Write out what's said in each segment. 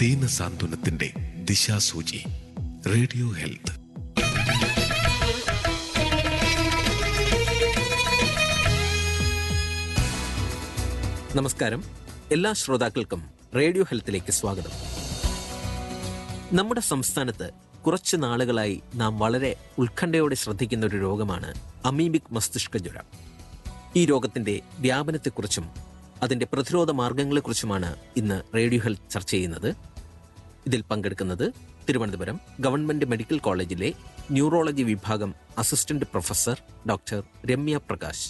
ദീന സാന്ത്വനത്തിന്റെ ദിശാസൂചി radio health നമസ്കാരം എല്ലാ ശ്രോതാക്കൾക്കും റേഡിയോ ഹെൽത്തിലേക്ക് സ്വാഗതം നമ്മുടെ സംസ്ഥാനത്ത് കുറച്ച് നാളുകളായി നാം വളരെ ഉത്കണ്ഠയോടെ ശ്രദ്ധിക്കുന്ന ഒരു രോഗമാണ് അമീബിക് മസ്തിഷ്ക ജ്വരം ഈ രോഗത്തിന്റെ വ്യാപനത്തെക്കുറിച്ചും അതിന്റെ പ്രതിരോധ മാർഗങ്ങളെക്കുറിച്ചുമാണ് ഇന്ന് റേഡിയോ ഹെൽത്ത് ചർച്ച ചെയ്യുന്നത് ഇതിൽ പങ്കെടുക്കുന്നത് തിരുവനന്തപുരം ഗവൺമെന്റ് മെഡിക്കൽ കോളേജിലെ ന്യൂറോളജി വിഭാഗം assistant professor doctor Ramya Prakash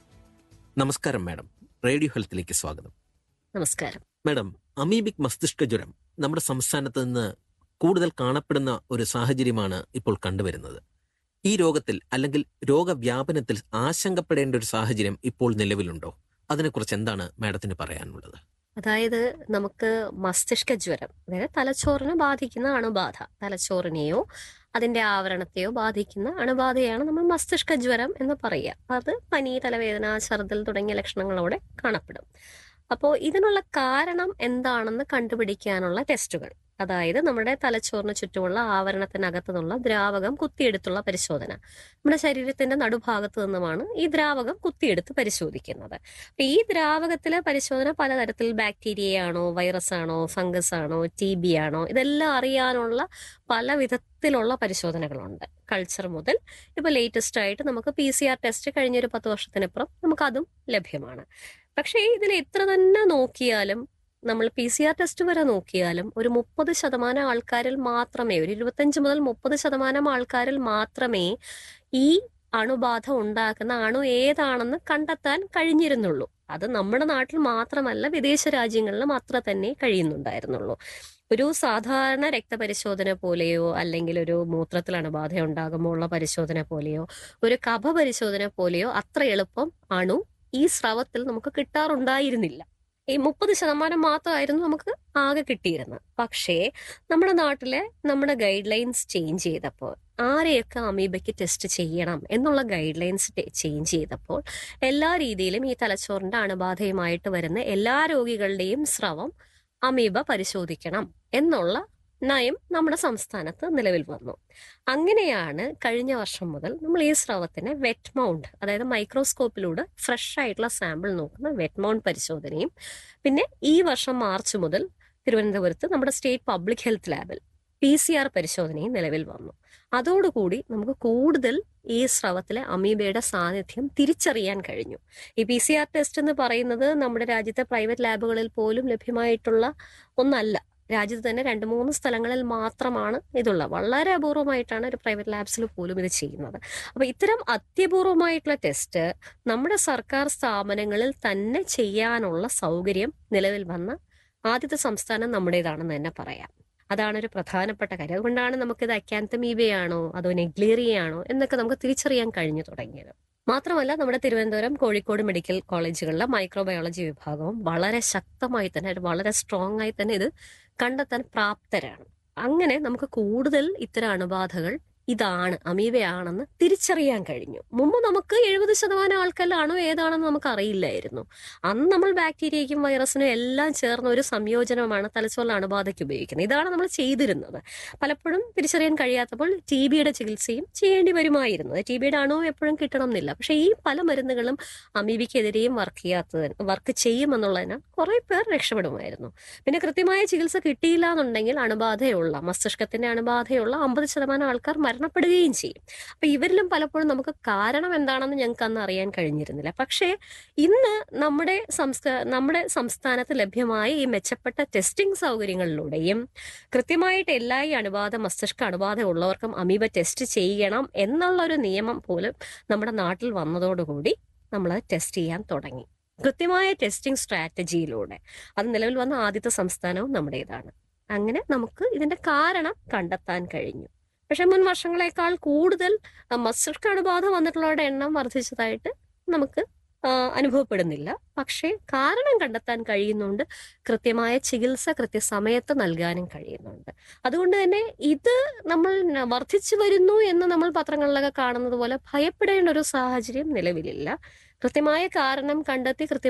നമസ്കാരം മാഡം റേഡിയോ ഹെൽത്തിലേക്ക് സ്വാഗതം നമസ്കാരം മാഡം അമീബിക് മസ്തിഷ്ക ജ്വരം നമ്മുടെ സംസ്ഥാനത്ത് നിന്ന് കൂടുതൽ കാണപ്പെടുന്ന ഒരു സാഹചര്യമാണ് ഇപ്പോൾ കണ്ടുവരുന്നത് ഈ രോഗത്തിൽ അല്ലെങ്കിൽ രോഗവ്യാപനത്തിൽ ആശങ്കപ്പെടേണ്ട ഒരു സാഹചര്യം ഇപ്പോൾ നിലവിലുണ്ടോ അതിനെക്കുറിച്ച് എന്താണ് മാഡത്തിന് പറയാനുള്ളത് അതായത് നമുക്ക് മസ്തിഷ്ക ജ്വരം അതായത് തലച്ചോറിനെ ബാധിക്കുന്ന അണുബാധ തലച്ചോറിനെയോ അതിന്റെ ആവരണത്തെയോ ബാധിക്കുന്ന അണുബാധയാണ് നമ്മൾ മസ്തിഷ്ക ജ്വരം എന്ന് പറയുക അത് പനി തലവേദന ഛർദിൽ തുടങ്ങിയ ലക്ഷണങ്ങളോടെ കാണപ്പെടും അപ്പോൾ ഇതിനുള്ള കാരണം എന്താണെന്ന് കണ്ടുപിടിക്കാനുള്ള ടെസ്റ്റുകൾ അതായത് നമ്മുടെ തലച്ചോറിന് ചുറ്റുമുള്ള ആവരണത്തിനകത്തു നിന്നുള്ള ദ്രാവകം കുത്തിയെടുത്തുള്ള പരിശോധന നമ്മുടെ ശരീരത്തിന്റെ നടുഭാഗത്ത് നിന്നുമാണ് ഈ ദ്രാവകം കുത്തിയെടുത്ത് പരിശോധിക്കുന്നത് അപ്പൊ ഈ ദ്രാവകത്തിലെ പരിശോധന പലതരത്തിൽ ബാക്ടീരിയ ആണോ വൈറസ് ആണോ ഫംഗസ് ആണോ ടി ബി ആണോ ഇതെല്ലാം അറിയാനുള്ള പല വിധത്തിലുള്ള പരിശോധനകളുണ്ട് കൾച്ചർ മുതൽ ഇപ്പൊ ലേറ്റസ്റ്റ് ആയിട്ട് നമുക്ക് പി സി ആർ ടെസ്റ്റ് കഴിഞ്ഞൊരു പത്ത് വർഷത്തിനപ്പുറം നമുക്ക് അതും ലഭ്യമാണ് പക്ഷേ ഇതിൽ എത്ര തന്നെ നോക്കിയാലും നമ്മൾ പി സി ആർ ടെസ്റ്റ് വരെ നോക്കിയാലും ഒരു മുപ്പത് ശതമാനം ആൾക്കാരിൽ മാത്രമേ ഒരു ഇരുപത്തഞ്ച് മുതൽ മുപ്പത് ശതമാനം ആൾക്കാരിൽ മാത്രമേ ഈ അണുബാധ ഉണ്ടാക്കുന്ന അണു ഏതാണെന്ന് കണ്ടെത്താൻ കഴിഞ്ഞിരുന്നുള്ളൂ അത് നമ്മുടെ നാട്ടിൽ മാത്രമല്ല വിദേശ രാജ്യങ്ങളിലും അത്ര തന്നെ കഴിയുന്നുണ്ടായിരുന്നുള്ളൂ ഒരു സാധാരണ രക്തപരിശോധന പോലെയോ അല്ലെങ്കിൽ ഒരു മൂത്രത്തിൽ അണുബാധ ഉണ്ടാകുമ്പോൾ ഉള്ള പരിശോധന പോലെയോ ഒരു കഫ പരിശോധന പോലെയോ അത്ര എളുപ്പം അണു ഈ സ്രവത്തിൽ നമുക്ക് കിട്ടാറുണ്ടായിരുന്നില്ല ഈ മുപ്പത് ശതമാനം മാത്രമായിരുന്നു നമുക്ക് ആകെ കിട്ടിയിരുന്നത് പക്ഷേ നമ്മുടെ നാട്ടിലെ നമ്മുടെ ഗൈഡ് ലൈൻസ് ചേഞ്ച് ചെയ്തപ്പോൾ ആരെയൊക്കെ അമീബയ്ക്ക് ടെസ്റ്റ് ചെയ്യണം എന്നുള്ള ഗൈഡ് ലൈൻസ് ചേഞ്ച് ചെയ്തപ്പോൾ എല്ലാ രീതിയിലും ഈ തലച്ചോറിന്റെ അണുബാധയുമായിട്ട് വരുന്ന എല്ലാ രോഗികളുടെയും സ്രവം അമീബ പരിശോധിക്കണം എന്നുള്ള നയം നമ്മുടെ സംസ്ഥാനത്ത് നിലവിൽ വന്നു അങ്ങനെയാണ് കഴിഞ്ഞ വർഷം മുതൽ നമ്മൾ ഈ സ്രവത്തിനെ വെറ്റ് മൗണ്ട് അതായത് മൈക്രോസ്കോപ്പിലൂടെ ഫ്രഷ് ആയിട്ടുള്ള സാമ്പിൾ നോക്കുന്ന വെറ്റ് മൗണ്ട് പരിശോധനയും പിന്നെ ഈ വർഷം മാർച്ച് മുതൽ തിരുവനന്തപുരത്ത് നമ്മുടെ സ്റ്റേറ്റ് പബ്ലിക് ഹെൽത്ത് ലാബിൽ പി സി ആർ പരിശോധനയും നിലവിൽ വന്നു അതോടുകൂടി നമുക്ക് കൂടുതൽ ഈ സ്രവത്തിലെ അമീബയുടെ സാന്നിധ്യം തിരിച്ചറിയാൻ കഴിഞ്ഞു ഈ പി സി ആർ ടെസ്റ്റ് എന്ന് പറയുന്നത് നമ്മുടെ രാജ്യത്തെ പ്രൈവറ്റ് ലാബുകളിൽ പോലും ലഭ്യമായിട്ടുള്ള ഒന്നല്ല രാജ്യത്ത് തന്നെ രണ്ട് മൂന്ന് സ്ഥലങ്ങളിൽ മാത്രമാണ് ഇതുള്ള വളരെ അപൂർവമായിട്ടാണ് ഒരു പ്രൈവറ്റ് ലാബ്സിൽ പോലും ഇത് ചെയ്യുന്നത് അപ്പൊ ഇത്തരം അത്യപൂർവമായിട്ടുള്ള ടെസ്റ്റ് നമ്മുടെ സർക്കാർ സ്ഥാപനങ്ങളിൽ തന്നെ ചെയ്യാനുള്ള സൗകര്യം നിലവിൽ വന്ന ആദ്യത്തെ സംസ്ഥാനം നമ്മുടേതാണെന്ന് തന്നെ പറയാം അതാണ് ഒരു പ്രധാനപ്പെട്ട കാര്യം അതുകൊണ്ടാണ് നമുക്കിത് അക്കാന്തമീബയാണോ അതോ നെഗ്ലേറിയാണോ എന്നൊക്കെ നമുക്ക് തിരിച്ചറിയാൻ കഴിഞ്ഞു തുടങ്ങിയത് മാത്രമല്ല നമ്മുടെ തിരുവനന്തപുരം കോഴിക്കോട് മെഡിക്കൽ കോളേജുകളിലെ മൈക്രോബയോളജി വിഭാഗവും വളരെ ശക്തമായി തന്നെ വളരെ സ്ട്രോങ് ആയി തന്നെ ഇത് കണ്ടെത്താൻ പ്രാപ്തരാണ് അങ്ങനെ നമുക്ക് കൂടുതൽ ഇത്തരം അണുബാധകൾ ഇതാണ് അമീബയാണെന്ന് തിരിച്ചറിയാൻ കഴിഞ്ഞു മുമ്പ് നമുക്ക് എഴുപത് ശതമാനം ആൾക്കാരിലാണോ ഏതാണെന്ന് നമുക്ക് അറിയില്ലായിരുന്നു അന്ന് നമ്മൾ ബാക്ടീരിയയ്ക്കും വൈറസിനും എല്ലാം ചേർന്ന ഒരു സംയോജനമാണ് തലച്ചോറിലെ അണുബാധയ്ക്ക് ഉപയോഗിക്കുന്നത് ഇതാണ് നമ്മൾ ചെയ്തിരുന്നത് പലപ്പോഴും തിരിച്ചറിയാൻ കഴിയാത്തപ്പോൾ ടി ബിയുടെ ചികിത്സയും ചെയ്യേണ്ടി വരുമായിരുന്നു ടി ബിയുടെ അണു എപ്പോഴും കിട്ടണം എന്നില്ല പക്ഷേ ഈ പല മരുന്നുകളും അമീബിക്കെതിരെയും വർക്ക് ചെയ്യാത്തതിന് വർക്ക് ചെയ്യുമെന്നുള്ളതിനാൽ കുറെ പേർ രക്ഷപ്പെടുമായിരുന്നു പിന്നെ കൃത്യമായ ചികിത്സ കിട്ടിയില്ല എന്നുണ്ടെങ്കിൽ അണുബാധയുള്ള മസ്തിഷ്കത്തിന്റെ അണുബാധയുള്ള അമ്പത് ശതമാനം ആൾക്കാർ മരണപ്പെടുകയും ചെയ്യും അപ്പൊ ഇവരിലും പലപ്പോഴും നമുക്ക് കാരണം എന്താണെന്ന് ഞങ്ങൾക്ക് അന്ന് അറിയാൻ കഴിഞ്ഞിരുന്നില്ല പക്ഷേ ഇന്ന് നമ്മുടെ സംസ്ഥാ നമ്മുടെ സംസ്ഥാനത്ത് ലഭ്യമായ ഈ മെച്ചപ്പെട്ട ടെസ്റ്റിംഗ് സൗകര്യങ്ങളിലൂടെയും കൃത്യമായിട്ട് എല്ലാ ഈ അണുബാധ മസ്തിഷ്ക അണുബാധ ഉള്ളവർക്കും അമീബ ടെസ്റ്റ് ചെയ്യണം എന്നുള്ള ഒരു നിയമം പോലും നമ്മുടെ നാട്ടിൽ വന്നതോടുകൂടി നമ്മൾ ടെസ്റ്റ് ചെയ്യാൻ തുടങ്ങി കൃത്യമായ ടെസ്റ്റിംഗ് സ്ട്രാറ്റജിയിലൂടെ അത് നിലവിൽ വന്ന ആദ്യത്തെ സംസ്ഥാനവും നമ്മുടേതാണ് അങ്ങനെ നമുക്ക് ഇതിന്റെ കാരണം കണ്ടെത്താൻ കഴിഞ്ഞു പക്ഷെ മുൻ വർഷങ്ങളെക്കാൾ കൂടുതൽ ആ, മസ്തിഷ്ക അണുബാധ വന്നിട്ടുള്ളവരുടെ എണ്ണം വർദ്ധിച്ചതായിട്ട് നമുക്ക് ആ, അനുഭവപ്പെടുന്നില്ല പക്ഷേ കാരണം കണ്ടെത്താൻ കഴിയുന്നുണ്ട് കൃത്യമായ ചികിത്സ കൃത്യസമയത്ത് നൽകാനും കഴിയുന്നുണ്ട് അതുകൊണ്ട് തന്നെ ഇത് നമ്മൾ ന- വർദ്ധിച്ചു വരുന്നു എന്ന് നമ്മൾ പത്രങ്ങളിലൊക്കെ കാണുന്നത് പോലെ ഭയപ്പെടേണ്ട ഒരു സാഹചര്യം നിലവിലില്ല കൃത്യമായ കാരണം കണ്ടെത്തി കൃത്യമായ